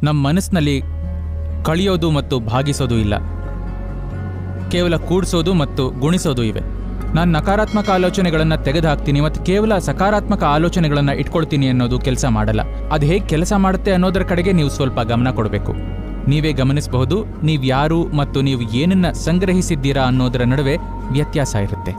ನಮ್ಮ ಮನಸ್ಸಿನಲ್ಲಿ ಕಳಿಯೋದು ಮತ್ತು ಭಾಗಿಸೋದು ಇಲ್ಲ ಕೇವಲ ಕೂಡಿಸೋದು ಮತ್ತು ಗುಣಿಸೋದು ಇವೆ ನಾನು ನಕಾರಾತ್ಮಕ ಆಲೋಚನೆಗಳನ್ನು ತೆಗೆದುಹಾಕ್ತೀನಿ ಮತ್ತು ಕೇವಲ ಸಕಾರಾತ್ಮಕ ಆಲೋಚನೆಗಳನ್ನು ಇಟ್ಕೊಳ್ತೀನಿ ಅನ್ನೋದು ಕೆಲಸ ಮಾಡಲ್ಲ ಅದು ಹೇಗೆ ಕೆಲಸ ಮಾಡುತ್ತೆ ಅನ್ನೋದರ ಕಡೆಗೆ ನೀವು ಸ್ವಲ್ಪ ಗಮನ ಕೊಡಬೇಕು ನೀವೇ ಗಮನಿಸಬಹುದು ನೀವು ಯಾರು ಮತ್ತು ನೀವು ಏನನ್ನ ಸಂಗ್ರಹಿಸಿದ್ದೀರಾ ಅನ್ನೋದರ ನಡುವೆ ವ್ಯತ್ಯಾಸ ಇರುತ್ತೆ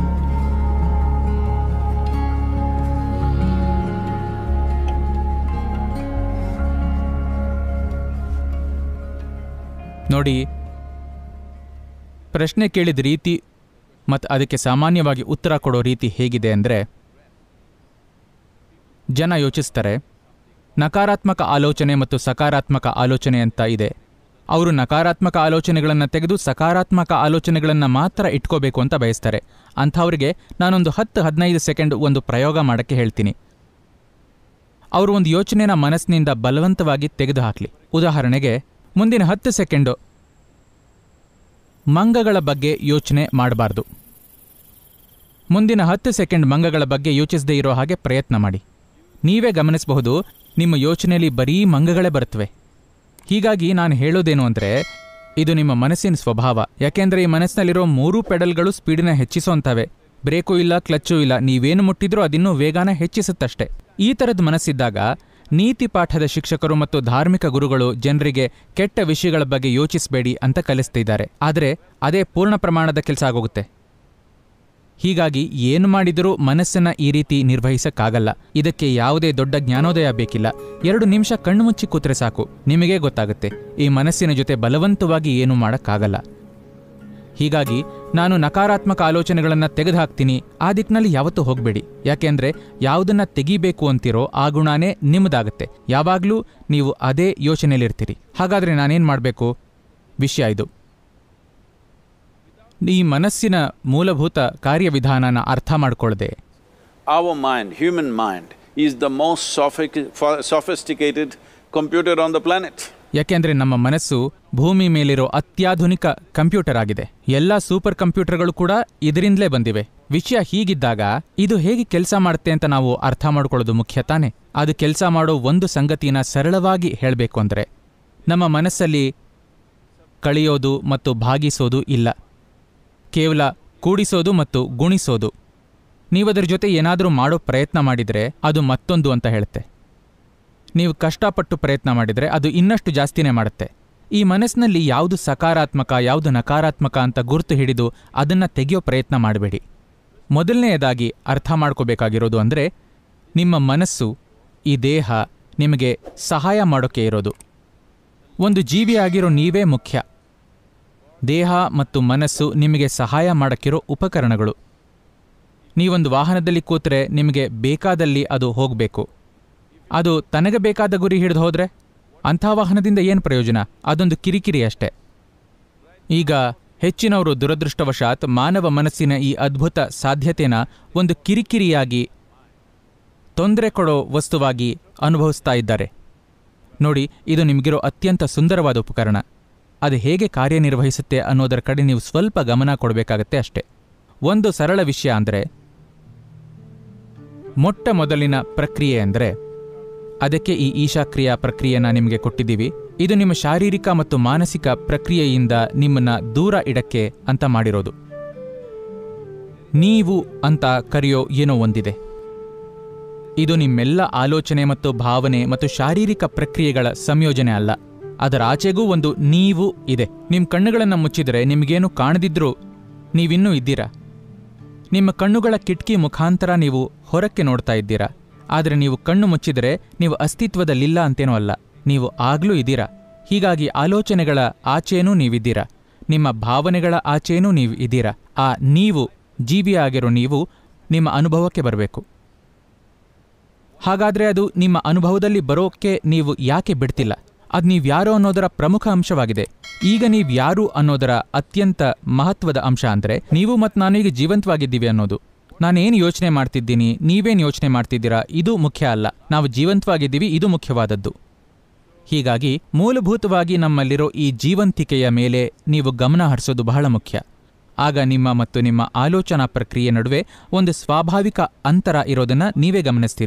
ನೋಡಿ ಪ್ರಶ್ನೆ ಕೇಳಿದ ರೀತಿ ಮತ್ತು ಅದಕ್ಕೆ ಸಾಮಾನ್ಯವಾಗಿ ಉತ್ತರ ಕೊಡೋ ರೀತಿ ಹೇಗಿದೆ ಅಂದರೆ ಜನ ಯೋಚಿಸ್ತಾರೆ ನಕಾರಾತ್ಮಕ ಆಲೋಚನೆ ಮತ್ತು ಸಕಾರಾತ್ಮಕ ಆಲೋಚನೆ ಅಂತ ಇದೆ ಅವರು ನಕಾರಾತ್ಮಕ ಆಲೋಚನೆಗಳನ್ನು ತೆಗೆದು ಸಕಾರಾತ್ಮಕ ಆಲೋಚನೆಗಳನ್ನು ಮಾತ್ರ ಇಟ್ಕೋಬೇಕು ಅಂತ ಬಯಸ್ತಾರೆ ಅಂಥವ್ರಿಗೆ ನಾನೊಂದು ಹತ್ತು ಹದಿನೈದು ಸೆಕೆಂಡ್ ಒಂದು ಪ್ರಯೋಗ ಮಾಡೋಕ್ಕೆ ಹೇಳ್ತೀನಿ ಅವರು ಒಂದು ಯೋಚನೆನ ಮನಸ್ಸಿನಿಂದ ಬಲವಂತವಾಗಿ ತೆಗೆದುಹಾಕಲಿ ಉದಾಹರಣೆಗೆ ಮುಂದಿನ ಹತ್ತು ಸೆಕೆಂಡು ಮಂಗಗಳ ಬಗ್ಗೆ ಯೋಚನೆ ಮಾಡಬಾರ್ದು ಮುಂದಿನ ಹತ್ತು ಸೆಕೆಂಡ್ ಮಂಗಗಳ ಬಗ್ಗೆ ಯೋಚಿಸದೇ ಇರೋ ಹಾಗೆ ಪ್ರಯತ್ನ ಮಾಡಿ ನೀವೇ ಗಮನಿಸಬಹುದು ನಿಮ್ಮ ಯೋಚನೆಯಲ್ಲಿ ಬರೀ ಮಂಗಗಳೇ ಬರುತ್ತವೆ ಹೀಗಾಗಿ ನಾನು ಹೇಳೋದೇನು ಅಂದರೆ ಇದು ನಿಮ್ಮ ಮನಸ್ಸಿನ ಸ್ವಭಾವ ಯಾಕೆಂದರೆ ಈ ಮನಸ್ಸಿನಲ್ಲಿರೋ ಮೂರೂ ಪೆಡಲ್ಗಳು ಸ್ಪೀಡಿನ ಹೆಚ್ಚಿಸೋಂತವೆ ಬ್ರೇಕು ಇಲ್ಲ ಕ್ಲಚ್ಚು ಇಲ್ಲ ನೀವೇನು ಮುಟ್ಟಿದ್ರೂ ಅದಿನ್ನೂ ವೇಗಾನ ಹೆಚ್ಚಿಸುತ್ತಷ್ಟೆ ಈ ಥರದ ಮನಸ್ಸಿದ್ದಾಗ ನೀತಿ ಪಾಠದ ಶಿಕ್ಷಕರು ಮತ್ತು ಧಾರ್ಮಿಕ ಗುರುಗಳು ಜನರಿಗೆ ಕೆಟ್ಟ ವಿಷಯಗಳ ಬಗ್ಗೆ ಯೋಚಿಸಬೇಡಿ ಅಂತ ಕಲಿಸ್ತಿದ್ದಾರೆ ಆದರೆ ಅದೇ ಪೂರ್ಣ ಪ್ರಮಾಣದ ಕೆಲಸ ಆಗೋಗುತ್ತೆ ಹೀಗಾಗಿ ಏನು ಮಾಡಿದರೂ ಮನಸ್ಸನ್ನ ಈ ರೀತಿ ನಿರ್ವಹಿಸಕ್ಕಾಗಲ್ಲ ಇದಕ್ಕೆ ಯಾವುದೇ ದೊಡ್ಡ ಜ್ಞಾನೋದಯ ಬೇಕಿಲ್ಲ ಎರಡು ನಿಮಿಷ ಕಣ್ಣು ಮುಚ್ಚಿ ಕೂತ್ರೆ ಸಾಕು ನಿಮಗೇ ಗೊತ್ತಾಗುತ್ತೆ ಈ ಮನಸ್ಸಿನ ಜೊತೆ ಬಲವಂತವಾಗಿ ಏನೂ ಮಾಡೋಕ್ಕಾಗಲ್ಲ ಹೀಗಾಗಿ ನಾನು ನಕಾರಾತ್ಮಕ ಆಲೋಚನೆಗಳನ್ನು ತೆಗೆದುಹಾಕ್ತೀನಿ ಆ ದಿಕ್ಕಿನಲ್ಲಿ ಯಾವತ್ತೂ ಹೋಗಬೇಡಿ ಯಾಕೆಂದ್ರೆ ಯಾವುದನ್ನ ತೆಗಿಬೇಕು ಅಂತಿರೋ ಆ ಗುಣನೇ ನಿಮ್ಮದಾಗುತ್ತೆ ಯಾವಾಗಲೂ ನೀವು ಅದೇ ಯೋಚನೆಯಲ್ಲಿರ್ತೀರಿ ಹಾಗಾದರೆ ನಾನೇನು ಮಾಡಬೇಕು ವಿಷಯ ಇದು ಈ ಮನಸ್ಸಿನ ಮೂಲಭೂತ ಕಾರ್ಯವಿಧಾನನ ಅರ್ಥ ಮಾಡ್ಕೊಳ್ಳದೆ Our mind, human mind, is the most sophic- pho- sophisticated computer on the planet. ಯಾಕೆಂದ್ರೆ ನಮ್ಮ ಮನಸ್ಸು ಭೂಮಿ ಮೇಲಿರೋ ಅತ್ಯಾಧುನಿಕ ಕಂಪ್ಯೂಟರ್ ಆಗಿದೆ ಎಲ್ಲ ಸೂಪರ್ ಕಂಪ್ಯೂಟರ್ಗಳು ಕೂಡ ಇದರಿಂದಲೇ ಬಂದಿವೆ ವಿಷಯ ಹೀಗಿದ್ದಾಗ ಇದು ಹೇಗೆ ಕೆಲಸ ಮಾಡುತ್ತೆ ಅಂತ ನಾವು ಅರ್ಥ ಮಾಡ್ಕೊಳ್ಳೋದು ಮುಖ್ಯ ತಾನೆ ಅದು ಕೆಲಸ ಮಾಡೋ ಒಂದು ಸಂಗತಿನ ಸರಳವಾಗಿ ಹೇಳಬೇಕು ಅಂದ್ರೆ ನಮ್ಮ ಮನಸ್ಸಲ್ಲಿ ಕಳೆಯೋದು ಮತ್ತು ಭಾಗಿಸೋದು ಇಲ್ಲ ಕೇವಲ ಕೂಡಿಸೋದು ಮತ್ತು ಗುಣಿಸೋದು ನೀವದರ ಜೊತೆ ಏನಾದರೂ ಮಾಡೋ ಪ್ರಯತ್ನ ಮಾಡಿದರೆ ಅದು ಮತ್ತೊಂದು ಅಂತ ಹೇಳುತ್ತೆ ನೀವು ಕಷ್ಟಪಟ್ಟು ಪ್ರಯತ್ನ ಮಾಡಿದರೆ ಅದು ಇನ್ನಷ್ಟು ಜಾಸ್ತಿನೇ ಮಾಡುತ್ತೆ ಈ ಮನಸ್ಸಿನಲ್ಲಿ ಯಾವುದು ಸಕಾರಾತ್ಮಕ ಯಾವುದು ನಕಾರಾತ್ಮಕ ಅಂತ ಗುರುತು ಹಿಡಿದು ಅದನ್ನು ತೆಗೆಯೋ ಪ್ರಯತ್ನ ಮಾಡಬೇಡಿ ಮೊದಲನೆಯದಾಗಿ ಅರ್ಥ ಮಾಡ್ಕೋಬೇಕಾಗಿರೋದು ಅಂದರೆ ನಿಮ್ಮ ಮನಸ್ಸು ಈ ದೇಹ ನಿಮಗೆ ಸಹಾಯ ಮಾಡೋಕ್ಕೆ ಇರೋದು ಒಂದು ಜೀವಿಯಾಗಿರೋ ನೀವೇ ಮುಖ್ಯ ದೇಹ ಮತ್ತು ಮನಸ್ಸು ನಿಮಗೆ ಸಹಾಯ ಮಾಡೋಕ್ಕಿರೋ ಉಪಕರಣಗಳು ನೀವೊಂದು ವಾಹನದಲ್ಲಿ ಕೂತ್ರೆ ನಿಮಗೆ ಬೇಕಾದಲ್ಲಿ ಅದು ಹೋಗಬೇಕು ಅದು ತನಗೆ ಬೇಕಾದ ಗುರಿ ಹಿಡಿದು ಹೋದ್ರೆ ಅಂಥ ವಾಹನದಿಂದ ಏನು ಪ್ರಯೋಜನ ಅದೊಂದು ಕಿರಿಕಿರಿ ಅಷ್ಟೆ ಈಗ ಹೆಚ್ಚಿನವರು ದುರದೃಷ್ಟವಶಾತ್ ಮಾನವ ಮನಸ್ಸಿನ ಈ ಅದ್ಭುತ ಸಾಧ್ಯತೆನ ಒಂದು ಕಿರಿಕಿರಿಯಾಗಿ ತೊಂದರೆ ಕೊಡೋ ವಸ್ತುವಾಗಿ ಅನುಭವಿಸ್ತಾ ಇದ್ದಾರೆ ನೋಡಿ ಇದು ನಿಮಗಿರೋ ಅತ್ಯಂತ ಸುಂದರವಾದ ಉಪಕರಣ ಅದು ಹೇಗೆ ಕಾರ್ಯನಿರ್ವಹಿಸುತ್ತೆ ಅನ್ನೋದರ ಕಡೆ ನೀವು ಸ್ವಲ್ಪ ಗಮನ ಕೊಡಬೇಕಾಗತ್ತೆ ಅಷ್ಟೆ ಒಂದು ಸರಳ ವಿಷಯ ಅಂದರೆ ಮೊಟ್ಟ ಮೊದಲಿನ ಪ್ರಕ್ರಿಯೆ ಅಂದರೆ ಅದಕ್ಕೆ ಈ ಈಶಾಕ್ರಿಯಾ ಪ್ರಕ್ರಿಯೆನ ನಿಮಗೆ ಕೊಟ್ಟಿದ್ದೀವಿ ಇದು ನಿಮ್ಮ ಶಾರೀರಿಕ ಮತ್ತು ಮಾನಸಿಕ ಪ್ರಕ್ರಿಯೆಯಿಂದ ನಿಮ್ಮನ್ನ ದೂರ ಇಡಕ್ಕೆ ಅಂತ ಮಾಡಿರೋದು ನೀವು ಅಂತ ಕರೆಯೋ ಏನೋ ಒಂದಿದೆ ಇದು ನಿಮ್ಮೆಲ್ಲ ಆಲೋಚನೆ ಮತ್ತು ಭಾವನೆ ಮತ್ತು ಶಾರೀರಿಕ ಪ್ರಕ್ರಿಯೆಗಳ ಸಂಯೋಜನೆ ಅಲ್ಲ ಅದರ ಆಚೆಗೂ ಒಂದು ನೀವು ಇದೆ ನಿಮ್ಮ ಕಣ್ಣುಗಳನ್ನು ಮುಚ್ಚಿದರೆ ನಿಮಗೇನು ಕಾಣದಿದ್ರೂ ನೀವಿನ್ನೂ ಇದ್ದೀರಾ ನಿಮ್ಮ ಕಣ್ಣುಗಳ ಕಿಟಕಿ ಮುಖಾಂತರ ನೀವು ಹೊರಕ್ಕೆ ನೋಡ್ತಾ ಇದ್ದೀರಾ ಆದರೆ ನೀವು ಕಣ್ಣು ಮುಚ್ಚಿದರೆ ನೀವು ಅಸ್ತಿತ್ವದಲ್ಲಿಲ್ಲ ಅಂತೇನೂ ಅಲ್ಲ ನೀವು ಆಗ್ಲೂ ಇದ್ದೀರಾ ಹೀಗಾಗಿ ಆಲೋಚನೆಗಳ ಆಚೆನೂ ನೀವಿದ್ದೀರಾ ನಿಮ್ಮ ಭಾವನೆಗಳ ಆಚೆನೂ ನೀವು ಇದ್ದೀರಾ ಆ ನೀವು ಜೀವಿಯಾಗಿರೋ ನೀವು ನಿಮ್ಮ ಅನುಭವಕ್ಕೆ ಬರಬೇಕು ಹಾಗಾದ್ರೆ ಅದು ನಿಮ್ಮ ಅನುಭವದಲ್ಲಿ ಬರೋಕ್ಕೆ ನೀವು ಯಾಕೆ ಬಿಡ್ತಿಲ್ಲ ಅದು ನೀವ್ಯಾರೋ ಅನ್ನೋದರ ಪ್ರಮುಖ ಅಂಶವಾಗಿದೆ ಈಗ ನೀವ್ಯಾರು ಅನ್ನೋದರ ಅತ್ಯಂತ ಮಹತ್ವದ ಅಂಶ ಅಂದ್ರೆ ನೀವು ಮತ್ತು ನಾನು ಈಗ ಜೀವಂತವಾಗಿದ್ದೀವಿ ಅನ್ನೋದು ನಾನೇನು ಯೋಚನೆ ಮಾಡ್ತಿದ್ದೀನಿ ನೀವೇನು ಯೋಚನೆ ಮಾಡ್ತಿದ್ದೀರಾ ಇದು ಮುಖ್ಯ ಅಲ್ಲ ನಾವು ಜೀವಂತವಾಗಿದ್ದೀವಿ ಇದು ಮುಖ್ಯವಾದದ್ದು ಹೀಗಾಗಿ ಮೂಲಭೂತವಾಗಿ ನಮ್ಮಲ್ಲಿರೋ ಈ ಜೀವಂತಿಕೆಯ ಮೇಲೆ ನೀವು ಗಮನ ಹರಿಸೋದು ಬಹಳ ಮುಖ್ಯ ಆಗ ನಿಮ್ಮ ಮತ್ತು ನಿಮ್ಮ ಆಲೋಚನಾ ಪ್ರಕ್ರಿಯೆ ನಡುವೆ ಒಂದು ಸ್ವಾಭಾವಿಕ ಅಂತರ ಇರೋದನ್ನ ನೀವೇ ಗಮನಿಸ್ತೀರಿ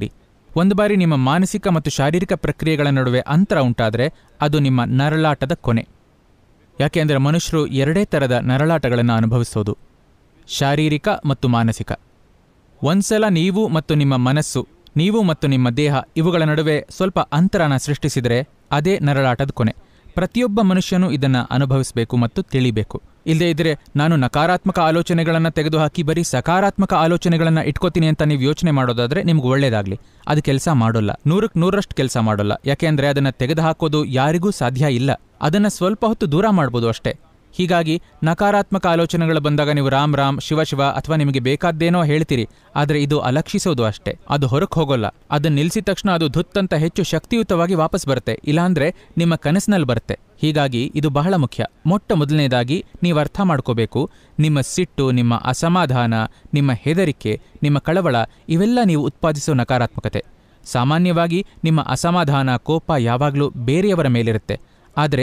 ಒಂದು ಬಾರಿ ನಿಮ್ಮ ಮಾನಸಿಕ ಮತ್ತು ಶಾರೀರಿಕ ಪ್ರಕ್ರಿಯೆಗಳ ನಡುವೆ ಅಂತರ ಉಂಟಾದರೆ ಅದು ನಿಮ್ಮ ನರಳಾಟದ ಕೊನೆ ಯಾಕೆಂದರೆ ಮನುಷ್ಯರು ಎರಡೇ ಥರದ ನರಳಾಟಗಳನ್ನು ಅನುಭವಿಸೋದು ಶಾರೀರಿಕ ಮತ್ತು ಮಾನಸಿಕ ಒಂದ್ಸಲ ನೀವು ಮತ್ತು ನಿಮ್ಮ ಮನಸ್ಸು ನೀವು ಮತ್ತು ನಿಮ್ಮ ದೇಹ ಇವುಗಳ ನಡುವೆ ಸ್ವಲ್ಪ ಅಂತರನ ಸೃಷ್ಟಿಸಿದರೆ ಅದೇ ನರಳಾಟದ ಕೊನೆ ಪ್ರತಿಯೊಬ್ಬ ಮನುಷ್ಯನೂ ಇದನ್ನ ಅನುಭವಿಸಬೇಕು ಮತ್ತು ತಿಳಿಬೇಕು ಇಲ್ಲದೇ ಇದ್ರೆ ನಾನು ನಕಾರಾತ್ಮಕ ಆಲೋಚನೆಗಳನ್ನು ತೆಗೆದುಹಾಕಿ ಬರೀ ಸಕಾರಾತ್ಮಕ ಆಲೋಚನೆಗಳನ್ನು ಇಟ್ಕೋತೀನಿ ಅಂತ ನೀವು ಯೋಚನೆ ಮಾಡೋದಾದ್ರೆ ನಿಮ್ಗೆ ಒಳ್ಳೇದಾಗ್ಲಿ ಅದು ಕೆಲಸ ಮಾಡೋಲ್ಲ ನೂರಕ್ಕೆ ನೂರಷ್ಟು ಕೆಲಸ ಮಾಡೋಲ್ಲ ಯಾಕೆಂದ್ರೆ ಅದನ್ನ ತೆಗೆದುಹಾಕೋದು ಯಾರಿಗೂ ಸಾಧ್ಯ ಇಲ್ಲ ಅದನ್ನ ಸ್ವಲ್ಪ ಹೊತ್ತು ದೂರ ಮಾಡ್ಬೋದು ಅಷ್ಟೇ ಹೀಗಾಗಿ ನಕಾರಾತ್ಮಕ ಆಲೋಚನೆಗಳು ಬಂದಾಗ ನೀವು ರಾಮ್ ರಾಮ್ ಶಿವ ಶಿವ ಅಥವಾ ನಿಮಗೆ ಬೇಕಾದ್ದೇನೋ ಹೇಳ್ತೀರಿ ಆದರೆ ಇದು ಅಲಕ್ಷಿಸೋದು ಅಷ್ಟೇ ಅದು ಹೊರಕ್ಕೆ ಹೋಗೋಲ್ಲ ಅದನ್ನ ನಿಲ್ಲಿಸಿದ ತಕ್ಷಣ ಅದು ಧುತ್ತಂತ ಹೆಚ್ಚು ಶಕ್ತಿಯುತವಾಗಿ ವಾಪಸ್ ಬರುತ್ತೆ ಇಲ್ಲಾಂದ್ರೆ ನಿಮ್ಮ ಕನಸಿನಲ್ಲಿ ಬರುತ್ತೆ ಹೀಗಾಗಿ ಇದು ಬಹಳ ಮುಖ್ಯ ಮೊಟ್ಟ ಮೊದಲನೇದಾಗಿ ನೀವು ಅರ್ಥ ಮಾಡ್ಕೋಬೇಕು ನಿಮ್ಮ ಸಿಟ್ಟು ನಿಮ್ಮ ಅಸಮಾಧಾನ ನಿಮ್ಮ ಹೆದರಿಕೆ ನಿಮ್ಮ ಕಳವಳ ಇವೆಲ್ಲ ನೀವು ಉತ್ಪಾದಿಸೋ ನಕಾರಾತ್ಮಕತೆ ಸಾಮಾನ್ಯವಾಗಿ ನಿಮ್ಮ ಅಸಮಾಧಾನ ಕೋಪ ಯಾವಾಗಲೂ ಬೇರೆಯವರ ಮೇಲಿರುತ್ತೆ ಆದರೆ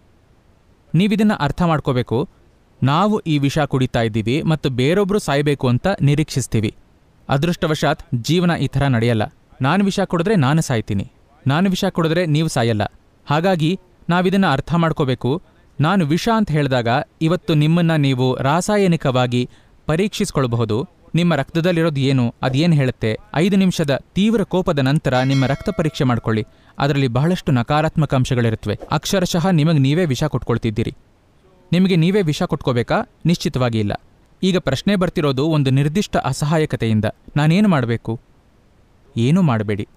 ನೀವಿದನ್ನ ಅರ್ಥ ಮಾಡ್ಕೋಬೇಕು ನಾವು ಈ ವಿಷ ಕುಡಿತಾ ಇದ್ದೀವಿ ಮತ್ತು ಬೇರೊಬ್ರು ಸಾಯಬೇಕು ಅಂತ ನಿರೀಕ್ಷಿಸ್ತೀವಿ ಅದೃಷ್ಟವಶಾತ್ ಜೀವನ ಈ ಥರ ನಡೆಯಲ್ಲ ನಾನು ವಿಷ ಕುಡಿದ್ರೆ ನಾನು ಸಾಯ್ತೀನಿ ನಾನು ವಿಷ ಕುಡಿದ್ರೆ ನೀವು ಸಾಯಲ್ಲ ಹಾಗಾಗಿ ನಾವಿದನ್ನ ಅರ್ಥ ಮಾಡ್ಕೋಬೇಕು ನಾನು ವಿಷ ಅಂತ ಹೇಳಿದಾಗ ಇವತ್ತು ನಿಮ್ಮನ್ನ ನೀವು ರಾಸಾಯನಿಕವಾಗಿ ಪರೀಕ್ಷಿಸ್ಕೊಳ್ಬಹುದು ನಿಮ್ಮ ರಕ್ತದಲ್ಲಿರೋದು ಏನು ಅದೇನು ಹೇಳುತ್ತೆ ಐದು ನಿಮಿಷದ ತೀವ್ರ ಕೋಪದ ನಂತರ ನಿಮ್ಮ ರಕ್ತ ಪರೀಕ್ಷೆ ಮಾಡ್ಕೊಳ್ಳಿ ಅದರಲ್ಲಿ ಬಹಳಷ್ಟು ನಕಾರಾತ್ಮಕ ಅಂಶಗಳಿರುತ್ತವೆ ಅಕ್ಷರಶಃ ನಿಮಗೆ ನೀವೇ ವಿಷ ಕೊಟ್ಕೊಳ್ತಿದ್ದೀರಿ ನಿಮಗೆ ನೀವೇ ವಿಷ ಕೊಟ್ಕೋಬೇಕಾ ನಿಶ್ಚಿತವಾಗಿ ಇಲ್ಲ ಈಗ ಪ್ರಶ್ನೆ ಬರ್ತಿರೋದು ಒಂದು ನಿರ್ದಿಷ್ಟ ಅಸಹಾಯಕತೆಯಿಂದ ನಾನೇನು ಮಾಡಬೇಕು ಏನೂ ಮಾಡಬೇಡಿ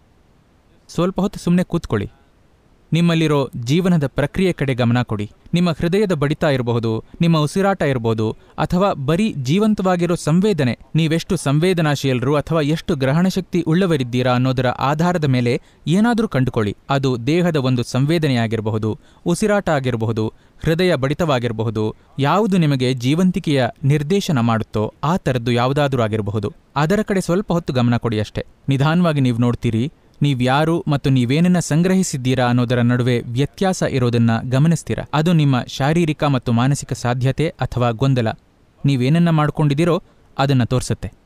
ಸ್ವಲ್ಪ ಹೊತ್ತು ಸುಮ್ಮನೆ ಕೂತ್ಕೊಳ್ಳಿ ನಿಮ್ಮಲ್ಲಿರೋ ಜೀವನದ ಪ್ರಕ್ರಿಯೆ ಕಡೆ ಗಮನ ಕೊಡಿ ನಿಮ್ಮ ಹೃದಯದ ಬಡಿತ ಇರಬಹುದು ನಿಮ್ಮ ಉಸಿರಾಟ ಇರಬಹುದು ಅಥವಾ ಬರೀ ಜೀವಂತವಾಗಿರೋ ಸಂವೇದನೆ ನೀವೆಷ್ಟು ಸಂವೇದನಾಶೀಲರು ಅಥವಾ ಎಷ್ಟು ಗ್ರಹಣಶಕ್ತಿ ಉಳ್ಳವರಿದ್ದೀರಾ ಅನ್ನೋದರ ಆಧಾರದ ಮೇಲೆ ಏನಾದರೂ ಕಂಡುಕೊಳ್ಳಿ ಅದು ದೇಹದ ಒಂದು ಸಂವೇದನೆಯಾಗಿರಬಹುದು ಉಸಿರಾಟ ಆಗಿರಬಹುದು ಹೃದಯ ಬಡಿತವಾಗಿರಬಹುದು ಯಾವುದು ನಿಮಗೆ ಜೀವಂತಿಕೆಯ ನಿರ್ದೇಶನ ಮಾಡುತ್ತೋ ಆ ಥರದ್ದು ಯಾವುದಾದ್ರೂ ಆಗಿರಬಹುದು ಅದರ ಕಡೆ ಸ್ವಲ್ಪ ಹೊತ್ತು ಗಮನ ಕೊಡಿ ಅಷ್ಟೇ ನಿಧಾನವಾಗಿ ನೀವು ನೋಡ್ತೀರಿ ನೀವ್ಯಾರು ಮತ್ತು ನೀವೇನನ್ನ ಸಂಗ್ರಹಿಸಿದ್ದೀರಾ ಅನ್ನೋದರ ನಡುವೆ ವ್ಯತ್ಯಾಸ ಇರೋದನ್ನ ಗಮನಿಸ್ತೀರಾ ಅದು ನಿಮ್ಮ ಶಾರೀರಿಕ ಮತ್ತು ಮಾನಸಿಕ ಸಾಧ್ಯತೆ ಅಥವಾ ಗೊಂದಲ ನೀವೇನನ್ನ ಮಾಡ್ಕೊಂಡಿದ್ದೀರೋ ಅದನ್ನ ತೋರಿಸುತ್ತೆ